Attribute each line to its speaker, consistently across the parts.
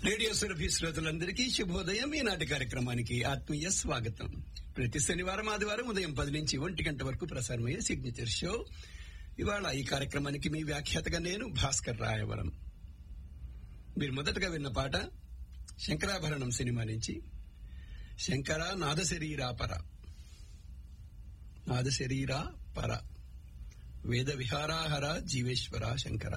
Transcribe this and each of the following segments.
Speaker 1: radio Surabhi శ్రోతలందరికీ శుభోదయం ఈనాటి కార్యక్రమానికి ఆత్మీయ స్వాగతం ప్రతి శనివారం ఆదివారం ఉదయం పది నుంచి ఒంటి గంట వరకు ప్రసారమయ్యే సిగ్నేచర్ షో ఇవాళ ఈ కార్యక్రమానికి మీ వ్యాఖ్యాతగా నేను భాస్కర్ రాయవరం మీరు మొదటగా విన్న పాట శంకరాభరణం సినిమా నుంచి శంకర నాద శరీరా పర నాద శరీరా పర వేద విహారాహర జీవేశ్వర శంకర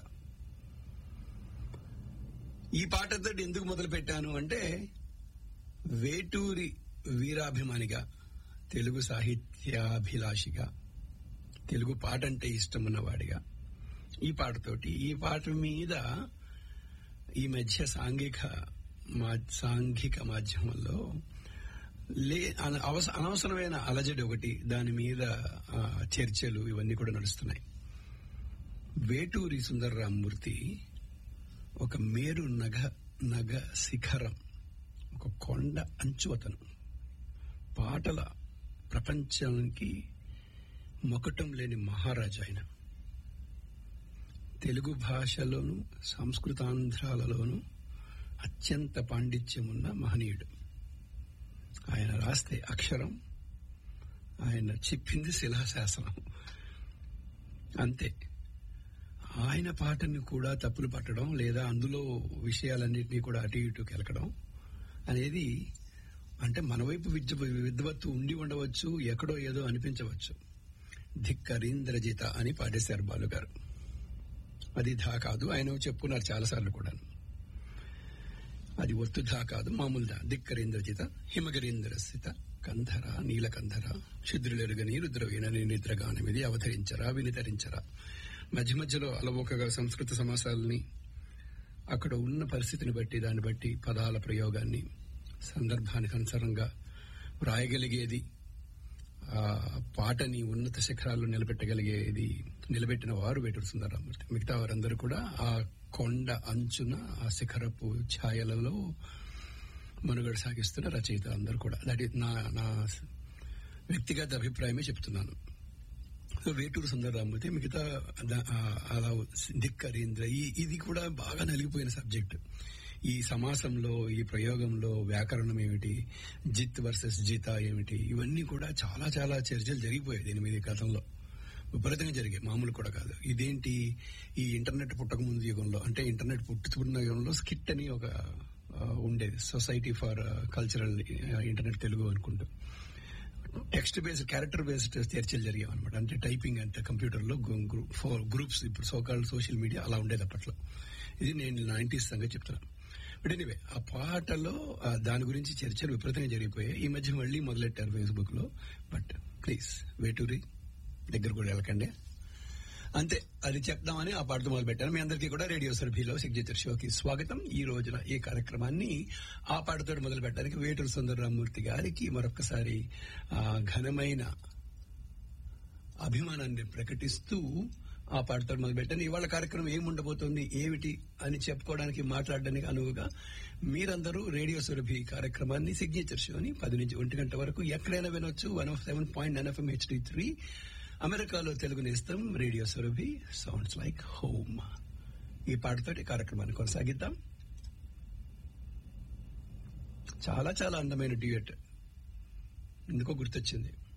Speaker 1: ఈ పాటతో ఎందుకు మొదలు పెట్టాను అంటే వేటూరి వీరాభిమానిగా తెలుగు సాహిత్యాభిలాషిగా తెలుగు పాట అంటే ఇష్టం ఉన్నవాడిగా ఈ పాటతోటి ఈ పాట మీద ఈ మధ్య సాంఘిక మా- సాంఘిక మాధ్యమంలో లే అన- అవస- అనవసరమైన అలజడి ఒకటి దాని మీద ఆ, చర్చలు ఇవన్నీ కూడా నడుస్తున్నాయి వేటూరి సుందర్రామూర్తి ఒక మేరు నగ నగ శిఖరం ఒక కొండ అంచు అతను పాటల ప్రపంచానికి మొకటం లేని మహారాజు ఆయన తెలుగు భాషలోను సంస్కృతాంధ్రాలలోను అత్యంత పాండిత్యం ఉన్న మహనీయుడు ఆయన రాస్తే అక్షరం ఆయన చెప్పింది శిలాశాసనం అంతే ఆయన పాటని కూడా తప్పులు పట్టడం లేదా అందులో విషయాలన్నింటినీ కూడా అటు ఇటు కెలకడం అనేది అంటే మన వైపు విద్య విద్వత్తు ఉండి ఉండవచ్చు ఎక్కడో ఏదో అనిపించవచ్చు ధిక్కరీంద్రజిత అని పాడేశారు బాలుగారు అది ధా కాదు ఆయన చెప్పుకున్నారు చాలాసార్లు కూడా అది ఒత్తు ధా కాదు మామూలు ధా ధిక్కరీంద్రజిత హిమగిరీంద్ర స్థిత కంధర నీలకంధర శుద్రులెరుగని రుద్రవీణని నిద్రగానమిది అవతరించరా వినితరించరా మధ్య మధ్యలో అలవోకగా సంస్కృత సమాసాలని అక్కడ ఉన్న పరిస్థితిని బట్టి దాన్ని బట్టి పదాల ప్రయోగాన్ని సందర్భానికి అనుసారంగా వ్రాయగలిగేది ఆ పాటని ఉన్నత శిఖరాల్లో నిలబెట్టగలిగేది నిలబెట్టిన వారు వేటూరు సుందరరామూర్తి మిగతా వారందరూ కూడా ఆ కొండ అంచున ఆ శిఖరపు ఛాయలలో మనుగడ సాగిస్తున్న రచయిత అందరూ కూడా దట్ ఈస్ నా నా వ్యక్తిగత అభిప్రాయమే చెప్తున్నాను సో వేటూరు సుందరరామూర్తి మిగతా ద- ఆ, అలా ధిక్కరీంద్ర ఈ ఇది కూడా బాగా నలిగిపోయిన సబ్జెక్ట్ ఈ సమాసంలో ఈ ప్రయోగంలో వ్యాకరణం ఏమిటి జిత్ వర్సెస్ జిత ఏమిటి ఇవన్నీ కూడా చాలా చాలా చర్చలు జరిగిపోయాయి దీని మీద ఈ గతంలో విపరీతంగా జరిగాయి మామూలు కూడా కాదు ఇదేంటి ఈ ఇంటర్నెట్ పుట్టక ముందు యుగంలో అంటే ఇంటర్నెట్ పుట్టుతున్న యుగంలో స్కిట్ అని ఒక ఆ, ఉండేది society for cultural internet Telugu అనుకుంటూ టెక్స్ట్ బేస్డ్ క్యారెక్టర్ బేస్డ్ చర్చలు జరిగాయి అనమాట అంటే టైపింగ్ అంటే కంప్యూటర్ లో గ్రూప్ ఫోర్ గ్రూప్స్ ఇప్పుడు సోకాల్ సోషల్ మీడియా అలా ఉండేది అప్పట్లో ఇది నేను నైన్టీస్ సంగతి చెప్తున్నాను బట్ ఎనీవే ఆ పాటలో ఆ, దాని గురించి చర్చలు విపరీతంగా జరిగిపోయాయి ఈ మధ్య మళ్ళీ మొదలెట్టారు ఫేస్బుక్ లో బట్ ప్లీజ్ వేటూరి దగ్గర కూడా వెళ్ళకండి అంతే అది చెప్దామని ఆ పాటతో మొదలు పెట్టాను మీ అందరికీ కూడా రేడియో సర్భీలో సిగ్నేచర్ షోకి స్వాగతం ఈ రోజున ఈ కార్యక్రమాన్ని ఆ పాటతో మొదలు పెట్టడానికి వేటూరు సుందరరామూర్తి గారికి మరొకసారి ఆ ఘనమైన అభిమానాన్ని ప్రకటిస్తూ ఆ పాటతో మొదలు పెట్టాను ఇవాళ కార్యక్రమం ఏమి ఉండబోతోంది ఏమిటి అని చెప్పుకోవడానికి మాట్లాడడానికి అనువుగా మీరందరూ రేడియో సురభి కార్యక్రమాన్ని సిగ్నేచర్ షోని పది నుంచి ఒంటి గంట వరకు ఎక్కడైనా వినొచ్చు one of seven point nine FM HD three అమెరికాలో తెలుగు నేస్తం radio Surabhi sounds like home ఈ పాటతోటి కార్యక్రమాన్ని కొనసాగిద్దాం చాలా చాలా అందమైన డ్యూయట్ ఎందుకో గుర్తొచ్చింది